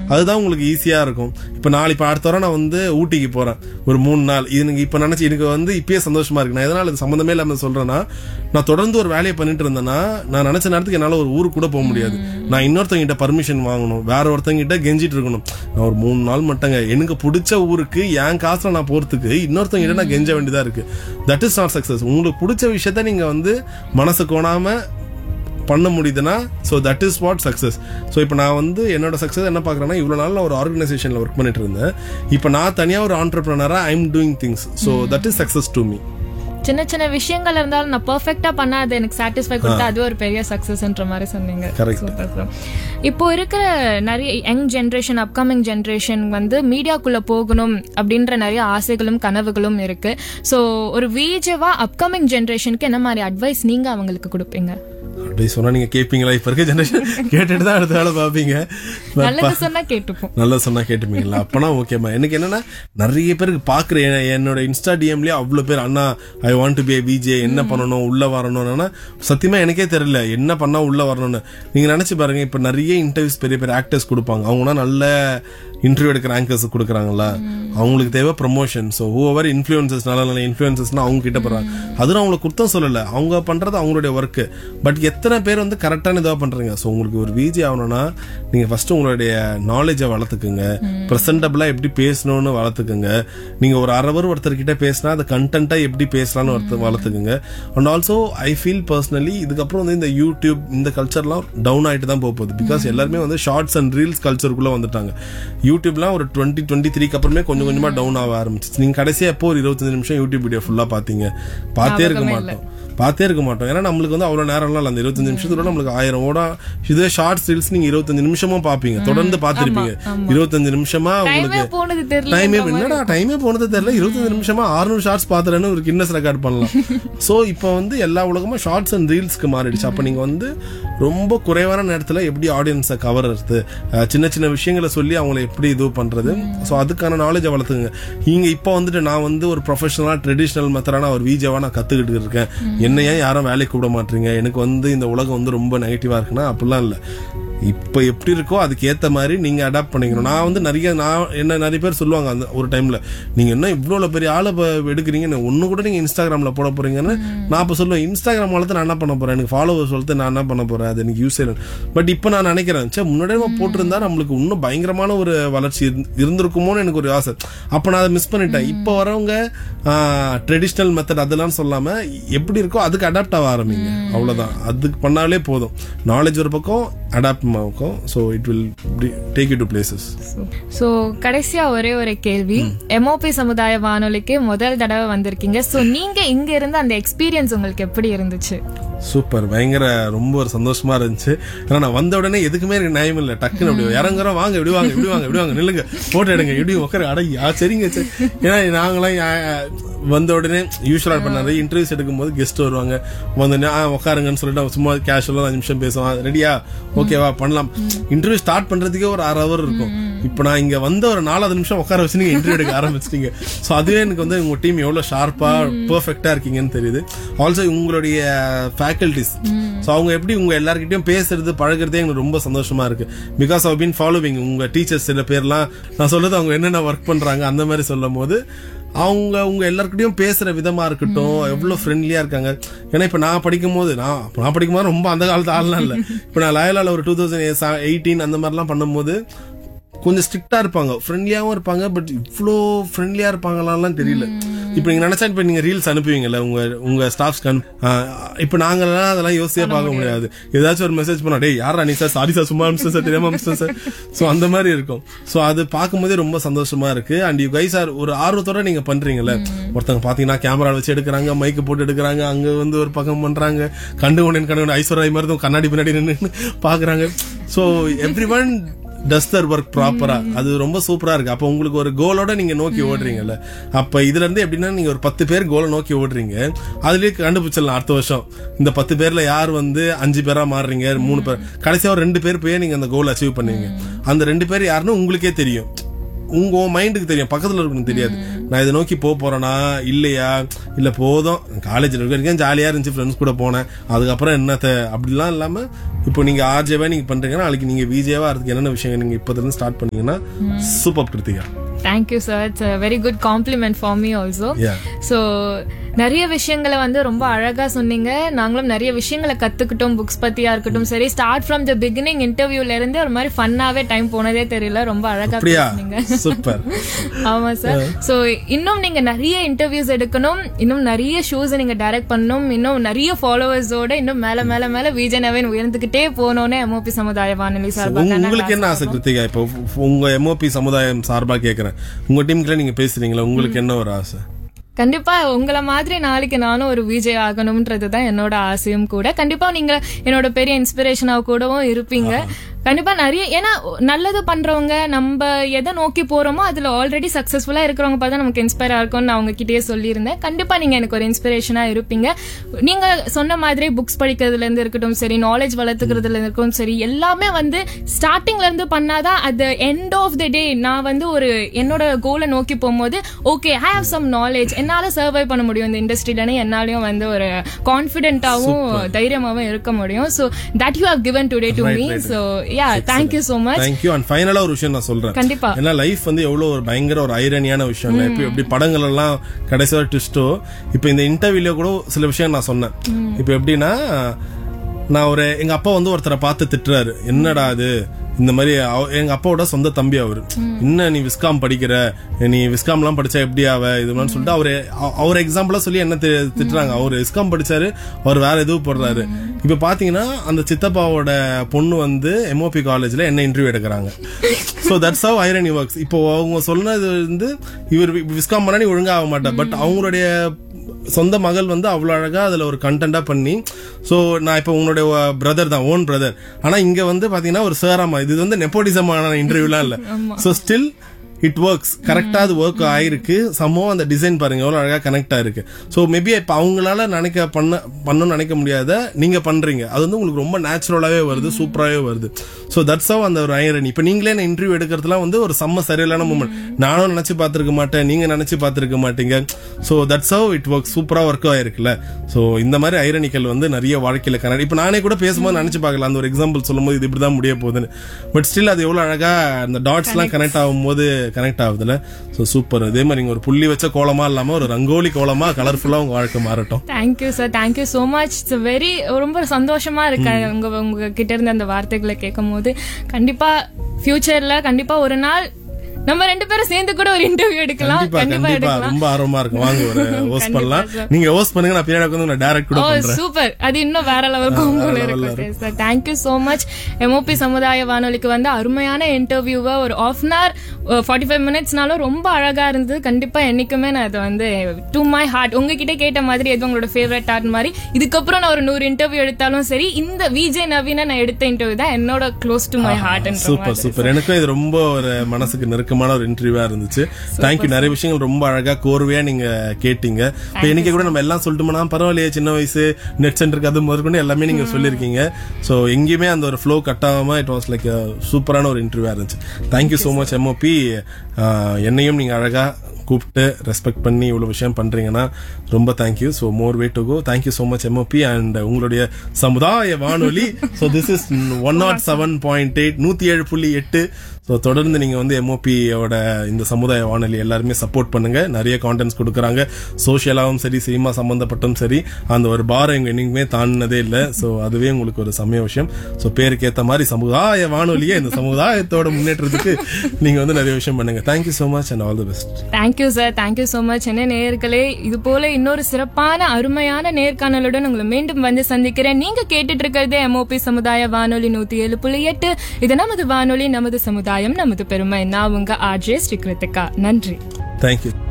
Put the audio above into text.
அதுதான் உங்களுக்கு ஈஸியா இருக்கும் இப்ப நாளை இப்ப அடுத்த வாரம் நான் வந்து ஊட்டிக்கு போறேன் ஒரு மூணு நாள் இது எனக்கு இப்ப நினைச்சு எனக்கு வந்து இப்பயே சந்தோஷமா இருக்கு நான் எதனால இது சம்மந்தமே இல்லாம சொல்றேன்னா நான் தொடர்ந்து ஒரு வேலையை பண்ணிட்டு இருந்தேன்னா நான் நினைச்ச நேரத்துக்கு என்னால ஒரு ஊருக்கு கூட போக முடியாது நான் இன்னொருத்தவங்க கிட்ட பர்மிஷன் வாங்கணும் வேற ஒருத்தவங்க கிட்ட கெஞ்சிட்டு இருக்கணும் நான் ஒரு மூணு நாள் மட்டுங்க எனக்கு பிடிச்ச ஊருக்கு என் காசுல நான் போறதுக்கு இன்னொருத்தவங்க கிட்ட நான் கெஞ்ச வேண்டியதா இருக்கு தட் இஸ் நாட் சக்சஸ் உங்களுக்கு பிடிச்ச விஷயத்த நீங்க வந்து மனசு கோணாம பண்ண முடியுதுன்னா so that is what success so இப்போ நான் வந்து என்னோட சக்ஸஸ் என்ன பார்க்குறேன்னா இவ்வளோ நாள் நான் ஒரு ஆர்கனைசேஷனில் ஒர்க் பண்ணிட்டு இருந்தேன் இப்போ நான் தனியாக ஒரு ஆண்டர்பிரினராக I am doing things so that is success to me சின்ன சின்ன விஷயங்கள் இருந்தாலும் நான் பெர்ஃபெக்ட்டா பண்ணா அது எனக்கு சாட்டிஸ்ஃபை கொடுத்தா அது ஒரு பெரிய சக்சஸ்ன்ற மாதிரி சொன்னீங்க Correct. Super, bro. இப்போ இருக்கிற நிறைய யங் ஜென்ரேஷன் அப்கமிங் ஜென்ரேஷன் வந்து மீடியாக்குள்ள போகணும் அப்படின்ற நிறைய ஆசைகளும் கனவுகளும் இருக்கு சோ ஒரு விஜேவா அப்கமிங் ஜென்ரேஷனுக்கு என்ன மாதிரி அட்வைஸ் நீங்க அவங்களுக்கு கொடுப்பீங்க அப்படி சொன்னா நீங்க கேட்பீங்களா இப்ப இருக்க ஜெனரேஷன் கேட்டுட்டு தான் அடுத்த வேலை பார்ப்பீங்க நல்லது சொன்னா கேட்டுப்போம் நல்லா சொன்னா கேட்டுப்பீங்களா அப்பனா ஓகேமா எனக்கு என்னன்னா நிறைய பேருக்கு பாக்குற எ- என்னோட இன்ஸ்டா டிஎம்லயே அவ்வளவு பேர் அண்ணா I want to be VJ என்ன பண்ணணும் உள்ள வரணும்னா சத்தியமா எனக்கே தெரியல என்ன பண்ணா உள்ள வரணும்னு நீங்க நினைச்சு பாருங்க இப்ப நிறைய இன்டர்வியூஸ் பெரிய பெரிய ஆக்டர்ஸ் கொடுப்பாங்க அவங்கன்னா நல்ல இன்டர்வியூ எடுக்கிற ஆங்கர்ஸ் கொடுக்குறாங்கல்ல அவங்களுக்கு தேவை ப்ரமோஷன் ஸோ ஹூவர் இன்ஃபுளுசஸ் நல்ல நல்ல இன்ஃபுளுசஸ்னா அவங்க கிட்ட போறாங்க அதுவும் அவங்களுக்கு குத்தம் சொல்லல அவங்க பண்றது அவங்களுடைய ஒர்க் பட் எத்தனை பேர் வந்து கரெக்டான இதாக பண்றீங்க ஸோ உங்களுக்கு ஒரு விஜி ஆகணும்னா நீங்க ஃபர்ஸ்ட் உங்களுடைய நாலேஜை வளர்த்துக்குங்க ப்ரெசன்டபிளா எப்படி பேசணும்னு வளர்த்துக்குங்க நீங்க ஒரு அரவர் ஒருத்தர்கிட்ட பேசினா அதை கண்டென்ட்டா எப்படி பேசலாம்னு ஒருத்தர் வளர்த்துக்குங்க and also I feel personally இதுக்கப்புறம் வந்து இந்த யூடியூப் இந்த கல்ச்சர்லாம் டவுன் ஆயிட்டு தான் போக போகுது பிகாஸ் எல்லாருமே வந்து ஷார்ட்ஸ் அண்ட் ரீல்ஸ் கல்ச்சருக்குள்ள வந்துட்டாங்க யூடியூப்லாம் ஒரு டுவெண்ட்டி டுவெண்ட்டி த்ரீக்கு அப்புறமே கொஞ்சம் கொஞ்சமா டவுன் ஆக ஆரம்பிச்சு நீங்க கடைசியா எப்போ ஒரு இருபத்தஞ்சு நிமிஷம் யூடியூப் வீடியோ ஃபுல்லா பாத்தீங்க பார்த்தே இருக்க மாட்டோம் பார்த்தே இருக்க மாட்டோம் ஏன்னா நம்மளுக்கு வந்து அவ்வளவு நேரம்லாம் இல்லை அந்த இருபத்தஞ்சு நிமிஷத்துல நம்மளுக்கு ஆயிரம் ஓட இதே ஷார்ட்ஸ் ரீல்ஸ் நீங்க இருபத்தஞ்சு நிமிஷமும் பாப்பீங்க தொடர்ந்து பார்த்திருப்பீங்க இருபத்தஞ்சு நிமிஷமா டைமே உங்களுக்கு போனது தெரியல டைமே என்னடா டைமே போனது தெரியல இருபத்தஞ்சு நிமிஷமா 600 ஷார்ட்ஸ் பாத்துறேன்னு ஒரு கின்னஸ் ரெக்கார்ட் பண்ணலாம் சோ இப்போ வந்து எல்லா உலகமும் ஷார்ட்ஸ் அண்ட் ரீல்ஸ்க்கு மாறிடுச்சு அப்ப நீங்க வந்து ரொம்ப குறைவான நேரத்துல எப்படி ஆடியன்ஸை கவர்றது அஹ், சின்ன சின்ன விஷயங்களை சொல்லி அவங்களை எப்படி இது பண்றது சோ அதுக்கான நாலேஜை வளர்த்துங்க நீங்க இப்போ வந்துட்டு நான் வந்து ஒரு ப்ரொஃபஷனலா ட்ரெடிஷனல் மெத்தடான ஒரு விஜேவா நான் கத்துக்கிட்டு இருக்கேன் என்ன ஏன் யாரும் வேலைக்கு கூப்பிட மாட்டீங்க எனக்கு வந்து இந்த உலகம் வந்து ரொம்ப நெகட்டிவா இருக்குன்னா அப்படிலாம் இல்ல இப்போ எப்படி இருக்கோ அதுக்கு ஏத்த மாதிரி நீங்க அடாப்ட் பண்ணிக்கணும் நான் வந்து நிறைய நான் என்ன நிறைய பேர் சொல்லுவாங்க அந்த ஒரு டைம்ல நீங்க என்ன இவ்வளவு பெரிய ஆளை இப்ப எடுக்கிறீங்க ஒண்ணு கூட நீங்க இன்ஸ்டாகிராம்ல போட போறீங்கன்னு நான் இப்ப சொல்லுவேன் இன்ஸ்டாகிராம் வளர்த்து நான் என்ன பண்ண போறேன் எனக்கு ஃபாலோவர்ஸ் வளர்த்து நான் என்ன பண்ண போறேன் அது எனக்கு யூஸ் பட் இப்போ நான் நினைக்கிறேன் சே முன்னாடியே நம்ம போட்டிருந்தா நம்மளுக்கு இன்னும் பயங்கரமான ஒரு வளர்ச்சி இருந்து- இருந்திருக்குமோன்னு எனக்கு ஒரு ஆசை அப்ப நான் அதை மிஸ் பண்ணிட்டேன் இப்போ வரவங்க ட்ரெடிஷ்னல் மெத்தட் அதெல்லாம் சொல்லாம எப்படி இருக்கோ அதுக்கு அடாப்ட் ஆக ஆரம்பிங்க அவ்வளவுதான் அதுக்கு பண்ணாலே போதும் நாலேஜ் ஒரு பக்கம் அடாப்ட் ஆகும் so it will take you to places so கடைசியா ஒரே ஒரு கேள்வி எம்ஓபி சமுதாய வானொலிக்கு முதல் தடவை வந்திருக்கீங்க சோ நீங்க இங்க இருந்த அந்த எக்ஸ்பீரியன்ஸ் உங்களுக்கு எப்படி இருந்துச்சு சூப்பர் பயங்கர ரொம்ப ஒரு சந்தோஷமா இருந்துச்சு ஏன்னா நான் வந்த உடனே எதுக்குமே எனக்கு நியாயம் இல்லை டக்குன்னு அப்படி இறங்குறோம் வாங்க இப்படி வாங்க இப்படி வாங்க இப்படி வாங்க நில்லுங்க போட்டோ எடுங்க இப்படி உட்காரு அட யா சரிங்க சரி ஏன்னா நாங்களாம் யா- வந்த உடனே யூஸ்வலா இப்ப நிறைய இன்டர்வியூஸ் எடுக்கும் போது கெஸ்ட் வருவாங்க வந்தோடனே ஆ உட்காருங்கன்னு சொல்லிட்டு சும்மா கேஷுவலா அஞ்சு நிமிஷம் பேசுவோம் ரெடியா ஓகேவா பண்ணலாம் இன்டர்வியூ ஸ்டார்ட் பண்றதுக்கே ஒரு அரை ஹவர் இருக்கும் இப்போ நான் இங்க வந்த ஒரு நாலாவது நிமிஷம் உட்கார வச்சு நீங்க இன்டர்வியூ எடுக்க ஆரம்பிச்சிட்டீங்க ஸோ அதுவே எனக்கு வந்து உங்க டீம் எவ்வளவு ஷார்ப்பா பெர்ஃபெக்டா இருக்கீங்கன்னு தெரியுது ஆல்சோ உங்களுடைய ஃபேக்கல்டிஸ் ஸோ அவங்க எப்படி உங்க எல்லார்கிட்டயும் பேசுறது பழகுறதே எனக்கு ரொம்ப சந்தோஷமா இருக்கு பிகாஸ் ஆஃப் பீன் ஃபாலோவிங் உங்க டீச்சர்ஸ் சில பேர்லாம் நான் சொல்றது அவங்க என்னென்ன ஒர்க் பண்றாங்க அந்த மாதிரி சொல்லும் போது அவங்க உங்க எல்லார்கிட்டயும் பேசுற விதமா இருக்கட்டும் எவ்வளவு ஃப்ரெண்ட்லியா இருக்காங்க ஏன்னா இப்ப நான் படிக்கும் போது நான் நான் படிக்கும் போது ரொம்ப அந்த காலத்து ஆள்லாம் இல்ல இப்ப நான் லயலால ஒரு டூ தௌசண்ட் எயிட்டீன் அந்த மாதிரிலாம் பண்ணும்போது கொஞ்சம் ஸ்ட்ரிக்டா இருப்பாங்க ஃப்ரெண்ட்லியாவும் இருப்பாங்க பட் இவ்வளோ ஃப்ரெண்ட்லியா இருப்பாங்களான்லாம் தெரியல இப்போ நீங்க நினைச்சா இப்ப நீங்க ரீல்ஸ் அனுப்புவீங்கல்ல உங்க உங்க ஸ்டாஃப்ஸ்க்கு இப்போ நாங்கெல்லாம் அதெல்லாம் யோசிச்சே பார்க்க முடியாது ஏதாச்சும் ஒரு மெசேஜ் பண்ணா டேய் யாரா நீ சார் சாரி சார் சும்மா அனுப்பிச்சேன் சார் தெரியாம அனுப்பிச்சேன் சார் ஸோ அந்த மாதிரி இருக்கும் ஸோ அது பார்க்கும்போதே ரொம்ப சந்தோஷமா இருக்கு அண்ட் யூ கைஸ் ஆர் ஒரு ஆர்வத்தோட நீங்க பண்றீங்கல்ல ஒருத்தங்க பாத்தீங்கன்னா கேமரா வச்சு எடுக்கிறாங்க மைக்கு போட்டு எடுக்கிறாங்க அங்க வந்து ஒரு பக்கம் பண்றாங்க கண்டு கொண்டேன் கண்டு ஐஸ்வர்யா மாதிரி தான் கண்ணாடி பின்னாடி நின்று பாக்குறாங்க so everyone does the work ப்ராப்பரா அது ரொம்ப சூப்பரா இருக்கு அப்ப உங்களுக்கு ஒரு கோலோட நீங்க நோக்கி ஓடுறீங்கல்ல அப்ப இதுல இருந்து எப்படின்னா நீங்க ஒரு பத்து பேர் கோலை நோக்கி ஓடுறீங்க அதுலயே கண்டுபிடிச்சிடலாம் அடுத்த வருஷம் இந்த பத்து பேர்ல யார் வந்து அஞ்சு பேரா மாறுறீங்க மூணு பேர் கடைசியா ஒரு ரெண்டு பேர் போய் நீங்க அந்த கோல் அச்சீவ் பண்ணுவீங்க அந்த ரெண்டு பேர் யாருன்னு உங்களுக்கே தெரியும் உங்க மைண்டுக்கு தெரியும் பக்கத்துல இருக்கணும் தெரியாது நான் இதை நோக்கி போக போறேனா இல்லையா இல்ல போதும் காலேஜ் வரைக்கும் ஜாலியா இருந்துச்சு ஃப்ரெண்ட்ஸ் கூட போனேன் அதுக்கப்புறம் என்னத்த அப்படிலாம் இல்லாம இப்போ நீங்க ஆர்ஜேவா நீங்க பண்றீங்கன்னா நாளைக்கு நீங்க விஜேவா அதுக்கு என்னென்ன விஷயம் நீங்க இப்போதுல இருந்து ஸ்டார்ட் பண்ணீங்கன்னா super Krithika thank you sir it's very good compliment for me also Yeah. So நிறைய விஷயங்களை வந்து ரொம்ப அழகா சொன்னீங்க நாங்களும் நிறைய விஷயங்களை கத்துக்கிட்டோம் புக்ஸ் பத்தியா இருக்கட்டும் சரி ஸ்டார்ட் ஃப்ரம் த பிகினிங் இன்டர்வியூல இருந்து ஒரு மாதிரி ஃபன்னாவே டைம் போனதே தெரியல ரொம்ப அழகா அப்படியா பேசுனீங்க சூப்பர் ஆமா சார் சோ இன்னும் நீங்க நிறைய இன்டர்வியூஸ் எடுக்கணும் இன்னும் நிறைய ஷோஸ் நீங்க டைரக்ட் பண்ணணும் இன்னும் நிறைய ஃபாலோவர்ஸோட இன்னும் மேல மேல மேல விஜய் நவீன் உயர்ந்துகிட்டே போகணும்னு எம்ஓபி சமுதாய வானொலி சார்பாக உங்க- நாங்க உங்களுக்கு என்ன ஆசை கிருத்திகா இப்போ உங்க எம்ஓபி சமுதாயம் சார்பா கேக்குறேன் உங்க டீமுக்குள்ள நீங்க பேசுறீங்களா உங்களுக்கு என்ன ஒரு ஆசை கண்டிப்பா உங்களை மாதிரி நாளைக்கு நானும் ஒரு விஜய் ஆகணும்ன்றது தான் என்னோட ஆசையும் கூட கண்டிப்பா நீங்க என்னோட பெரிய இன்ஸ்பிரேஷனா கூடவும் இருப்பீங்க கண்டிப்பா நிறைய ஏன்னா நல்லது பண்றவங்க நம்ம எதை நோக்கி போறோமோ அதுல ஆல்ரெடி சக்சஸ்ஃபுல்லா இருக்கிறவங்க பார்த்தா நமக்கு இன்ஸ்பயர் இருக்கும்னு நான் அவங்க கிட்டயே சொல்லியிருந்தேன் கண்டிப்பா நீங்க எனக்கு ஒரு இன்ஸ்பிரேஷனா இருப்பீங்க நீங்க சொன்ன மாதிரி புக்ஸ் படிக்கிறதுல இருந்து இருக்கட்டும் சரி நாலேஜ் வளர்த்துக்கிறதுல இருந்து இருக்கட்டும் சரி எல்லாமே வந்து ஸ்டார்டிங்ல இருந்து பண்ணாதான் at end of the day நான் வந்து ஒரு என்னோட கோலை நோக்கி போகும்போது okay I have some knowledge என்னால சர்வை பண்ண முடியும் இந்த இண்டஸ்ட்ரியிலன்னு என்னாலையும் வந்து ஒரு கான்பிடென்ட்டாவும் தைரியமாவும் இருக்க முடியும் so that you have given today to me so yeah thank you so much thank you and ஃபைனலா ஒரு விஷயம் நான் சொல்றேன் கண்டிப்பா ஏன்னா லைஃப் வந்து எவ்வளவு ஒரு பயங்கர ஒரு ஐரனியான விஷயம் இல்லை இப்போ எப்படி படங்கள் எல்லாம் கடைசியா ட்விஸ்டோ இப்போ இந்த இன்டர்வியூல கூட சில விஷயம் நான் சொன்னேன் இப்போ எப்படின்னா நான் ஒரு எங்க அப்பா வந்து ஒருத்தரை பார்த்து திட்டுறாரு என்னடா அது இந்த மாதிரி அவ- எங்க அப்பாவோட சொந்த தம்பி அவரு என்ன நீ விஸ்காம் படிக்கிற நீ விஸ்காம் எல்லாம் படிச்சா எப்படி ஆவ இது மாதிரி சொல்லிட்டு அவரு அவ- அவர் எக்ஸாம்பிளா சொல்லி என்ன தி- திட்டுறாங்க அவர் விஸ்காம் படிச்சாரு அவர் வேற எதுவும் போடுறாரு இப்ப பாத்தீங்கன்னா அந்த சித்தப்பாவோட பொண்ணு வந்து எம்ஓபி காலேஜ்ல என்ன இன்டர்வியூ எடுக்கிறாங்க so that's how irony works இப்போ அவங்க சொன்னது வந்து இவர் விஸ்காம் பண்ணா நீ ஒழுங்கா ஆக மாட்டா பட் அவங்களுடைய சொந்த மகள் வந்து அவ்வளவு அழகா அதுல ஒரு கண்டென்ட்டா பண்ணி சோ நான் இப்போ உங்களுடைய பிரதர் தான் ஓன் பிரதர் ஆனா இங்க வந்து பாத்தீங்கன்னா ஒரு சேராமா இது வந்து நெப்போட்டிசமான இன்டர்வியூலாம் இல்ல சோ ஸ்டில் இட் ஒர்க்ஸ் கரெக்டா அது ஒர்க் ஆயிருக்கு சம்பவம் அந்த டிசைன் பாருங்க எவ்வளவு அழகா கனெக்ட் ஆயிருக்கு சோ மேபி இப்ப அவங்களால நினைக்க பண்ண பண்ணணும்னு நினைக்க முடியாத நீங்க பண்றீங்க அது வந்து உங்களுக்கு ரொம்ப நேச்சுரலாவே வருது சூப்பராவே வருது சோ தட்ஸ் ஹவ் அந்த ஒரு ஐரன் இப்ப நீங்களே என்ன இன்டர்வியூ எடுக்கிறதுலாம் வந்து ஒரு செம்ம சரியில்லான மூமெண்ட் நானும் நினைச்சு பார்த்திருக்க மாட்டேன் நீங்க நினைச்சு பார்த்திருக்க மாட்டீங்க so that's how it work சூப்பரா ஒர்க் ஆயிருக்குல்ல சோ இந்த மாதிரி ஐரனிக்கல் வந்து நிறைய வாழ்க்கையில கனெக்ட் இப்ப நானே கூட பேசும்போது நினைச்சு பார்க்கலாம் அந்த ஒரு எக்ஸாம்பிள் சொல்லும்போது இது இப்படிதான் முடிய போகுதுன்னு பட் ஸ்டில் அது எவ்வளவு அழகா அந்த டாட்ஸ் எல்லாம் கனெக்ட் ஆகும்போது கனெக்ட் ஆகுதுல சோ சூப்பர் இதே மாதிரி நீங்க ஒரு புள்ளி வச்ச கோலமா இல்லாம ஒரு ரங்கோலி கோலமா கலர்ஃபுல்லா உங்க வாழ்க்கை மாறட்டும் thank you sir thank you so much it's very ரொம்ப சந்தோஷமா இருக்கு உங்க உங்க கிட்ட இருந்து அந்த வார்த்தைகளை கேட்கும் போது கண்டிப்பா ஃபியூச்சர்ல கண்டிப்பா ஒரு நாள் நம்ம ரெண்டு பேரும் சேர்ந்து கூட ஒரு இன்டர்வியூ எடுக்கலாம் கண்டிப்பா கண்டிப்பா கண்டிப்பா எடுக்கலாம் ரொம்ப ஆர்வமா இருக்கும் வாங்க ஒரு ஹோஸ்ட் பண்ணலாம் sir. நீங்க ஹோஸ்ட் பண்ணுங்க நான் பின்னாடி உட்காந்து நான் டைரக்ட் கூட ஓ பண்றேன் சூப்பர் அது இன்னும் வேற லெவல் காம்போல level ல இருக்கு sir thank you so much MOP சமுதாய வானொலிக்கு வந்து அருமையான இன்டர்வியூவை ஒரு half an hour forty five மினிட்ஸ்னாலும் ரொம்ப அழகா இருந்தது கண்டிப்பா என்னைக்குமே நான் அதை வந்து டு மை ஹார்ட் உங்ககிட்ட கேட்ட மாதிரி எது உங்களோட ஃபேவரட் ஆர்ட் மாதிரி இதுக்கப்புறம் நான் ஒரு நூறு இன்டர்வியூ எடுத்தாலும் சரி இந்த விஜய் நவீன நான் எடுத்த இன்டர்வியூ தான் என்னோட close to my heart super super எனக்கும் இது ரொம்ப ஒரு மனசுக்கு நெருக்கமான ஒரு இன்டர்வியூவா இருந்துச்சு தேங்க்யூ நிறைய விஷயங்கள் ரொம்ப அழகா கோர்வையா நீங்க கேட்டீங்க இப்ப இன்னைக்கு கூட நம்ம எல்லாம் சொல்லிட்டோம்னா பரவாயில்லையே சின்ன வயசு நெட் சென்டருக்கு அது முதற்கொண்டு எல்லாமே நீங்க சொல்லியிருக்கீங்க சோ எங்கேயுமே அந்த ஒரு ஃப்ளோ கட் ஆகாம இட் வாஸ் லைக் சூப்பரான ஒரு இன்டர்வியூவா இருந்துச்சு தேங்க்யூ சோ மச் எம்ஓபி என்னையும் நீங்க அழகா கூப்பிட்டு ரெஸ்பெக்ட் பண்ணி இவ்வளவு விஷயம் பண்றீங்கன்னா ரொம்ப thank you so more way to go thank you so much MOP and உங்களுடைய சமுதாய வானொலி so this is one nought seven point eight நூத்தி ஏழு புள்ளி எட்டு ஸோ தொடர்ந்து நீங்க வந்து எம்ஓபியோட இந்த சமுதாய வானொலி எல்லாருமே சப்போர்ட் பண்ணுங்க நிறைய கான்டென்ட்ஸ் கொடுக்குறாங்க சோஷியலாகவும் சரி சினிமா சம்பந்தப்பட்டும் சரி அந்த ஒரு பாரம் எங்க என்னைக்குமே தாண்டினதே இல்லை ஸோ அதுவே உங்களுக்கு ஒரு சமய விஷயம் ஸோ பேருக்கு ஏத்த மாதிரி சமுதாய வானொலியை இந்த சமுதாயத்தோட முன்னேற்றத்துக்கு நீங்க வந்து நிறைய விஷயம் பண்ணுங்க thank you so much and all the best thank you sir thank you so much என்ன நேயர்களே இது போல இன்னொரு சிறப்பான அருமையான நேர்காணலுடன் உங்களை மீண்டும் வந்து சந்திக்கிறேன் நீங்க கேட்டுட்டு இருக்கிறது எம்ஓபி சமுதாய வானொலி நூத்தி ஏழு புள்ளி எட்டு இது நமது வானொலி நமது சமுதாயம் நமது பெருமை நான் உங்க ஆர்ஜே ஸ்ரீ கிருத்திகா நன்றி தேங்க்யூ